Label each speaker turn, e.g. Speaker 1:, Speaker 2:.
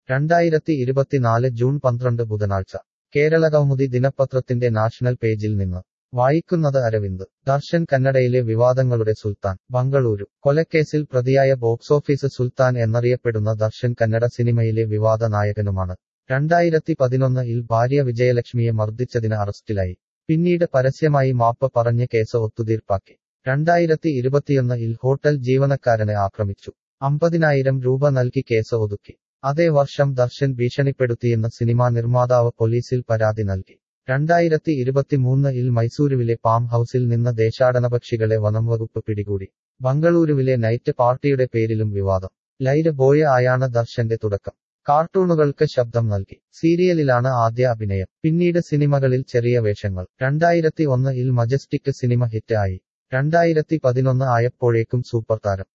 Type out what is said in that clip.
Speaker 1: രണ്ടായിരത്തി ഇരുപത്തിനാല് ജൂൺ പന്ത്രണ്ട് ബുധനാഴ്ച കേരള കൗമുദി ദിനപത്രത്തിന്റെ നാഷണൽ പേജിൽ നിന്ന് വായിക്കുന്നത് അരവിന്ദ് ദർശൻ കന്നഡയിലെ വിവാദങ്ങളുടെ സുൽത്താൻ ബംഗളൂരു കൊലക്കേസിൽ പ്രതിയായ ബോക്സോഫീസ് സുൽത്താൻ എന്നറിയപ്പെടുന്ന ദർശൻ കന്നഡ സിനിമയിലെ വിവാദ നായകനുമാണ് രണ്ടായിരത്തി പതിനൊന്നിൽ ഭാര്യ വിജയലക്ഷ്മിയെ മർദ്ദിച്ചതിന് അറസ്റ്റിലായി പിന്നീട് പരസ്യമായി മാപ്പ് പറഞ്ഞ് കേസ് ഒത്തുതീർപ്പാക്കി രണ്ടായിരത്തി ഇരുപത്തിയൊന്നിൽ ഹോട്ടൽ ജീവനക്കാരനെ ആക്രമിച്ചു അമ്പതിനായിരം രൂപ നൽകി കേസ് ഒതുക്കി അതേ വർഷം ദർശൻ ഭീഷണിപ്പെടുത്തിയെന്ന് സിനിമാ നിർമ്മാതാവ് പോലീസിൽ പരാതി നൽകി രണ്ടായിരത്തി ഇരുപത്തിമൂന്നിൽ മൈസൂരുവിലെ പാം ഹൌസിൽ നിന്ന് ദേശാടനപക്ഷികളെ വനംവകുപ്പ് പിടികൂടി ബംഗളൂരുവിലെ നൈറ്റ് പാർട്ടിയുടെ പേരിലും വിവാദം ലൈര് ബോയ് ആയാണ് ദർശന്റെ തുടക്കം കാർട്ടൂണുകൾക്ക് ശബ്ദം നൽകി സീരിയലിലാണ് ആദ്യ അഭിനയം പിന്നീട് സിനിമകളിൽ ചെറിയ വേഷങ്ങൾ രണ്ടായിരത്തി ഒന്നിൽ മജസ്റ്റിക് സിനിമ ഹിറ്റ് ആയി രണ്ടായിരത്തി പതിനൊന്ന് ആയപ്പോഴേക്കും സൂപ്പർ താരം